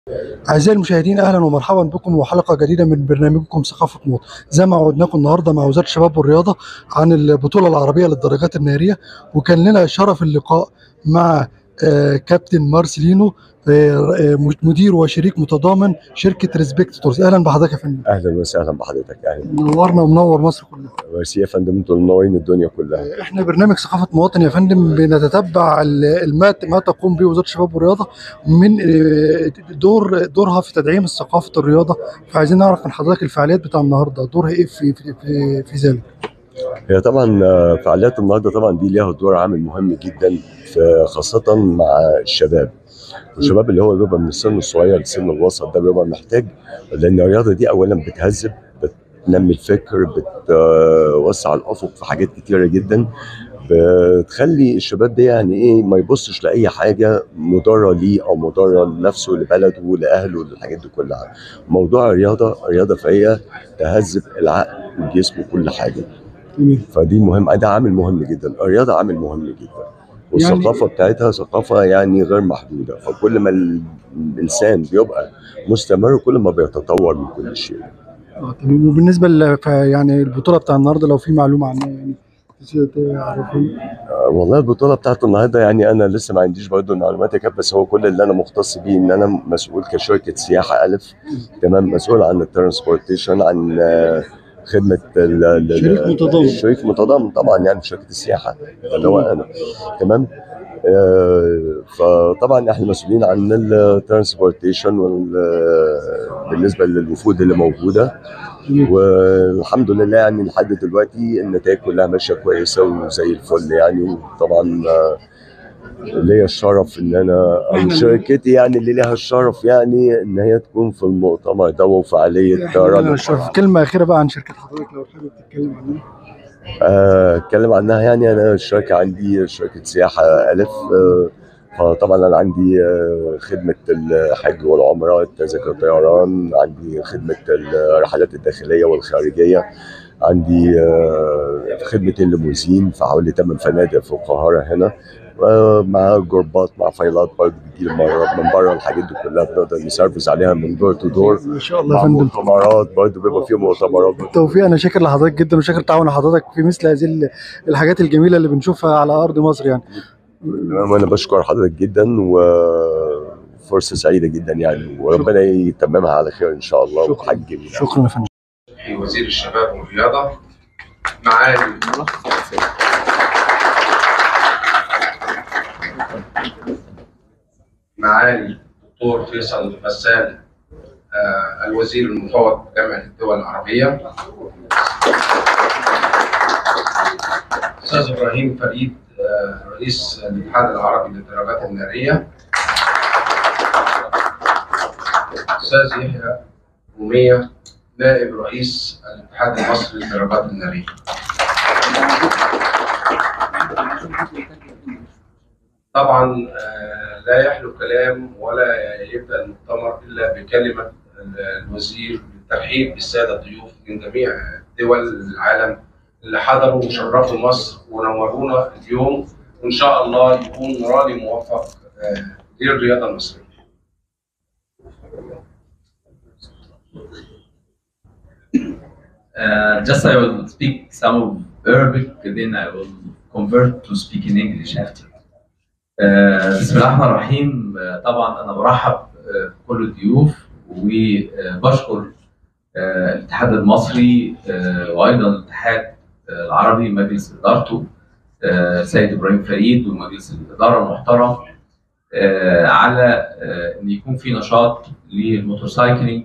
أعزائي المشاهدين أهلا ومرحبا بكم وحلقة جديدة من برنامجكم ثقافة موت زي ما عودناكم النهاردة مع وزارة الشباب والرياضة عن البطولة العربية للدراجات النارية وكان لنا شرف اللقاء مع آه، كابتن مارسيلينو آه، آه، مدير وشريك متضامن شركة ريسبكت تورز أهلا بحضرتك يا فندم اهلا وسهلا بحضرتك اهلا منورنا ومنور مصر كلها ميرسي يا فندم انتوا منورين الدنيا كلها احنا برنامج ثقافة مواطن يا فندم بنتتبع ال- ما ما تقوم به وزارة الشباب والرياضة من آه، دور دورها في تدعيم ثقافة الرياضة فعايزين نعرف من حضرتك الفعاليات بتاع النهارده دورها ايه في في في, في ذلك هي طبعا آه، فعاليات النهارده طبعا دي ليها دور عامل مهم جدا في خاصه مع الشباب الشباب اللي هو بيبقى من السن الصغير للسن الوسط ده بيبقى محتاج لان الرياضه دي اولا بتهذب بتنمي الفكر بتوسع الافق في حاجات كتيره جدا بتخلي الشباب ده يعني ايه ما يبصش لاي حاجه مضره ليه او مضره لنفسه لبلده لاهله للحاجات دي كلها موضوع الرياضه الرياضه فهي تهذب العقل والجسم وكل حاجه فدي مهم ده عامل مهم جدا الرياضه عامل مهم جدا والثقافه بتاعتها ثقافه يعني غير محدوده فكل ما ال- الانسان بيبقى مستمر كل ما بيتطور من كل شيء اه تمام وبالنسبه ل ف- يعني البطوله بتاع النهارده لو في معلومه عنها يعني تعرفون آه، والله البطوله بتاعت النهارده يعني انا لسه ما عنديش برضه المعلومات يا كاب بس هو كل اللي انا مختص بيه ان انا مسؤول كشركه سياحه الف تمام مسؤول عن الترانسبورتيشن عن آه، خدمه ال- ال- شريك متضامن. شريك متضامن طبعا يعني في شركه السياحه اللي هو انا تمام آه، فطبعا احنا مسؤولين عن الترانسبورتيشن بالنسبه للوفود اللي موجوده والحمد لله يعني لحد دلوقتي النتائج كلها ماشيه كويسه وزي الفل يعني وطبعا آه، ليا الشرف ان انا او إحنا- شركتي يعني اللي ليها الشرف يعني ان هي تكون في المؤتمر ده وفعاليه احنا لنا رنا الشرف كلمه اخيره بقى عن شركه حضرتك لو حابب تتكلم عنها آه، اتكلم عنها يعني انا الشركه عندي شركه سياحه الف آه، فطبعا انا عندي آه، خدمه الحج والعمره تذاكر الطيران عندي خدمه الرحلات الداخليه والخارجيه عندي آه، خدمه الليموزين في حوالي 8 فنادق في القاهره هنا آه، مع جروبات مع فايلات برضه بتجي من بره الحاجات دي كلها بنقدر نسرفس عليها من دور تو دور ما شاء الله يا مع فندم مؤتمرات برضه بيبقى فيه مؤتمرات بالتوفيق انا شاكر لحضرتك جدا وشاكر تعاون حضرتك في مثل هذه ال- الحاجات الجميله اللي بنشوفها على ارض مصر يعني تمام وانا بشكر حضرتك جدا وفرصه سعيده جدا يعني وربنا يتممها على خير ان شاء الله شكراً. وحاجه جميله شكرا يا فندم وزير الشباب والرياضة معالي معالي الدكتور فيصل غسان آه، الوزير المفوض جامعة الدول العربية أستاذ إبراهيم فريد آه، رئيس الاتحاد العربي للدراجات النارية أستاذ يحيى رومية نائب رئيس الاتحاد المصري للدراجات النارية طبعا آه، لا يحلو كلام ولا يبدا المؤتمر الا بكلمه الوزير بالترحيب بالساده الضيوف من جميع دول العالم اللي حضروا وشرفوا مصر ونورونا اليوم وان شاء الله يكون رالي موفق آه، للرياضه المصريه. Uh, just I will speak some of Arabic, then I will convert to speak in English after. Uh, بسم الله الرحمن الرحيم uh, طبعا انا برحب uh, بكل الضيوف وبشكر uh, الاتحاد المصري uh, وايضا الاتحاد uh, العربي مجلس ادارته uh, سيد ابراهيم فريد ومجلس الاداره المحترم uh, على uh, ان يكون في نشاط للموتورسايكلينج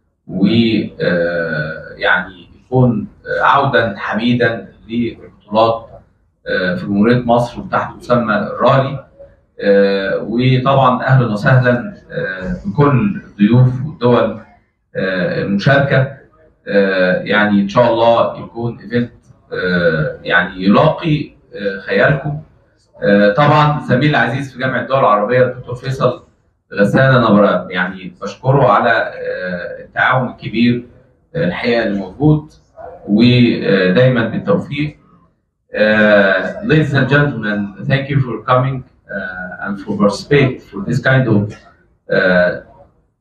ويعني يكون آه، عودا حميدا للبطولات آه، في جمهوريه مصر وتحت مسمى الرالي آه، وطبعا اهلا وسهلا آه، بكل الضيوف والدول آه، المشاركه آه، يعني ان شاء الله يكون ايفنت يعني يلاقي آه، خيالكم آه، طبعا زميلي العزيز في جامعه الدول العربيه الدكتور فيصل غسان انا بر- يعني بشكره على آه، التعاون الكبير آه، الحقيقه اللي موجود ودايما بالتوفيق. Uh, ladies and gentlemen, thank you for coming uh, and for participate for this kind of uh,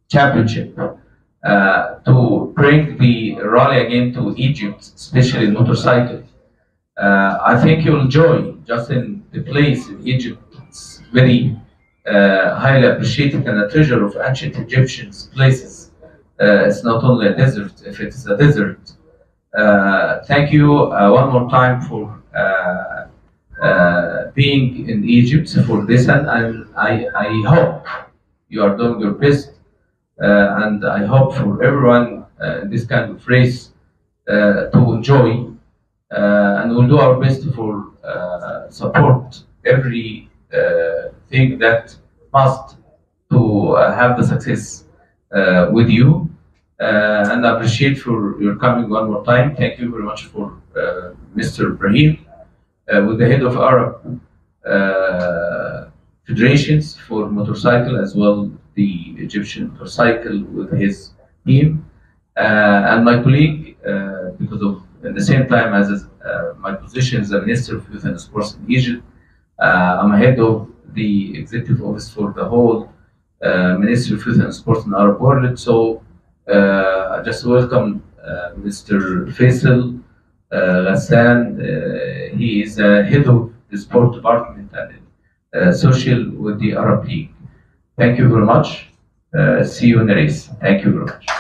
championship uh, to bring the rally again to Egypt, especially in motorcycle. Uh, I think you'll enjoy just in the place in Egypt. It's very uh, highly appreciated and a treasure of ancient Egyptians places. Uh, it's not only a desert, if it is a desert. Uh, thank you uh, one more time for uh, uh, being in Egypt for this, and, and I, I hope you are doing your best. Uh, and I hope for everyone uh, in this kind of race uh, to enjoy, uh, and we'll do our best for uh, support every uh, thing that must to uh, have the success uh, with you. Uh, and I appreciate for your coming one more time. Thank you very much for uh, Mr. Brahim, uh, with the head of Arab uh, federations for motorcycle as well the Egyptian motorcycle with his team uh, and my colleague uh, because of at the same time as uh, my position as a minister of youth and sports in Egypt uh, I'm head of the executive office for the whole uh, Ministry of Youth and Sports in the Arab world so uh, I just welcome uh, Mr. Faisal uh, Ghassan uh, he is uh, head of the sport department and uh, social with the Arab League Thank you very much. Uh, see you in the race. Thank you very much.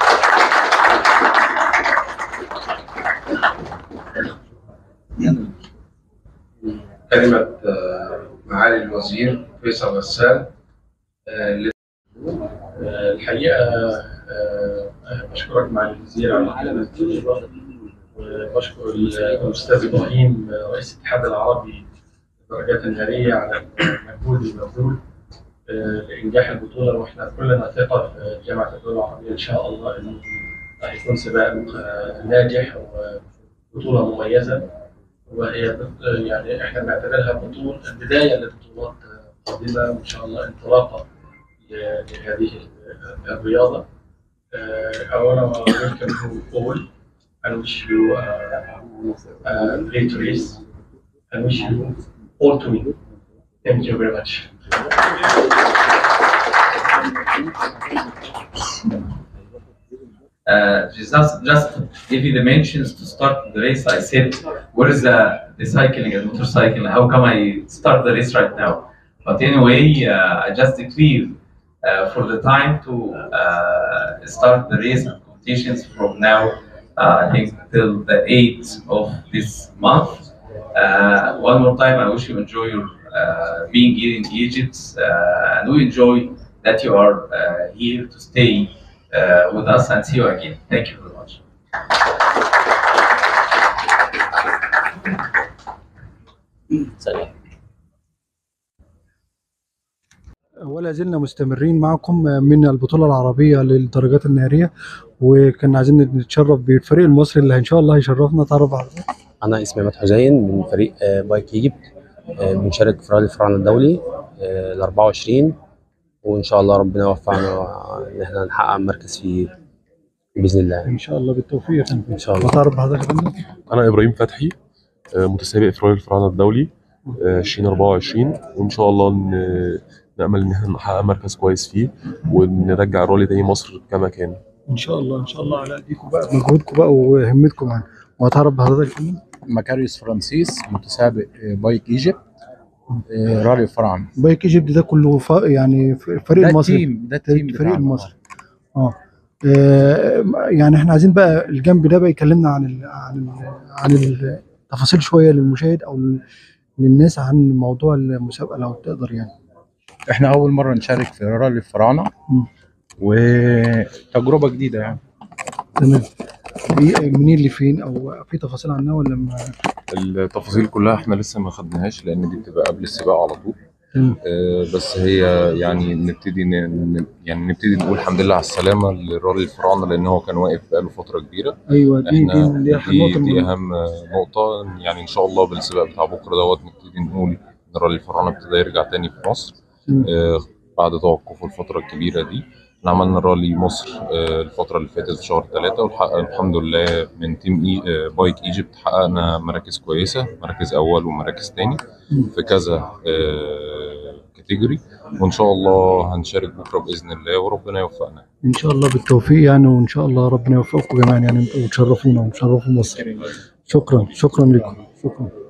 كلمة آه، معالي الوزير فيصل غسان آه، آه، الحقيقة آه، آه، بشكرك معالي الوزير على الكلمة الطيبة وبشكر الأستاذ إبراهيم آه، رئيس الاتحاد العربي للدرجات النارية على المجهود المبذول آه، لإنجاح البطولة وإحنا كلنا ثقة في جامعة الدول العربية إن شاء الله إنه هيكون سباق آه، ناجح وبطولة مميزة وهي بت- يعني إحنا بنعتبرها بطولة بداية لبطولات آه، قادمة وإن شاء الله انطلاقة ل- لهذه ال- الرياضة. Uh, I want to welcome you all and wish you uh, a great race and wish you all to win. Thank you very much. Uh, just, just to give you the mentions to start the race. I said, where is the, the cycling and motorcycle? How come I start the race right now? But anyway, uh, I just declared uh, for the time to uh, start the race and competitions from now, uh, I think till the 8th of this month. Uh, one more time, I wish you enjoy your uh, being here in Egypt, uh, and we enjoy that you are uh, here to stay uh, with us and see you again. Thank you very much. ولا زلنا مستمرين معكم من البطولة العربية للدرجات النارية وكنا عايزين نتشرف بالفريق المصري اللي ان شاء الله هيشرفنا تعرف على أنا اسمي عماد حسين من فريق آه، بايك ايجيبت آه، بنشارك في رالي الفراعنة الدولي آه، ال 24 وإن شاء الله ربنا يوفقنا إن إحنا نحقق مركز فيه بإذن الله ان شاء الله بالتوفيق يا فندم إن شاء الله وتعرف بحضرتك يا فندم انا ابراهيم فتحي آه، متسابق في رالي الفراعنه الدولي آه، 2024 وان شاء الله ن- نامل ان احنا نحقق مركز كويس فيه ونرجع الرالي تاني مصر كما كان ان شاء الله ان شاء الله على ايديكم بقى مجهودكم بقى وهمتكم معانا وتعرف بحضرتك يا فندم مكاريوس فرانسيس متسابق بايك ايجيبت آه، رالي الفراعنه بايك ايجيبت ده كله ف... يعني فريق ده المصري التيم ده التيم الفريق بتاعنا. المصري اه آه، يعني احنا عايزين بقى الجنب ده بقى يكلمنا عن ال عن ال عن التفاصيل شويه للمشاهد او لل- للناس عن موضوع المسابقه لو تقدر يعني احنا اول مره نشارك في رالي الفراعنه مم. وتجربه جديده يعني تمام دي منين لفين او في تفاصيل عنها ولا ما التفاصيل كلها احنا لسه ما خدناهاش لان دي بتبقى قبل السباق على طول تمام. آه، بس هي يعني نبتدي ن... ن- يعني نبتدي نقول الحمد لله على السلامه للراجل الفراعنه لان هو كان واقف بقاله فتره كبيره ايوه دي دي احنا اللي هي دي, النقطه دي المهمة. اهم نقطه يعني ان شاء الله بالسباق بتاع بكره دوت نبتدي نقول ان الراجل الفراعنه ابتدى يرجع تاني في مصر مم. آه، بعد توقفه الفتره الكبيره دي احنا عملنا رالي مصر آه، الفتره اللي فاتت في شهر ثلاثة والحق الحمد لله من تيم إي آه، بايك ايجيبت حققنا مراكز كويسه مراكز اول ومراكز تاني مم. في كذا آه، كاتيجوري وان شاء الله هنشارك بكره باذن الله وربنا يوفقنا ان شاء الله بالتوفيق يعني وان شاء الله ربنا يوفقكم جميعا يعني وتشرفونا وتشرفوا مصر شكرا شكرا لكم شكرا